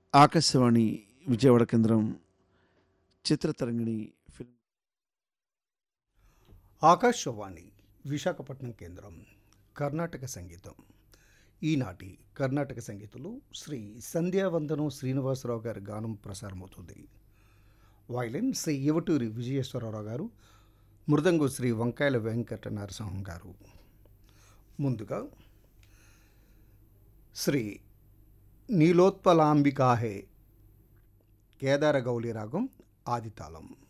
ఆకాశవాణి విజయవాడ కేంద్రం చిత్రతరంగిణి ఫిల్మ్ ఆకాశవాణి విశాఖపట్నం కేంద్రం కర్ణాటక సంగీతం ఈనాటి కర్ణాటక సంగీతంలో శ్రీ సంధ్యావందనం శ్రీనివాసరావు గారి గానం ప్రసారమవుతుంది వైలిన్ శ్రీ ఇవటూరి విజయేశ్వరరావు గారు మృదంగు శ్రీ వంకాయల వెంకట నరసింహం గారు ముందుగా శ్రీ నీలోత్పలాంబికాహే కేదార గౌళి రాగం ఆదితాళం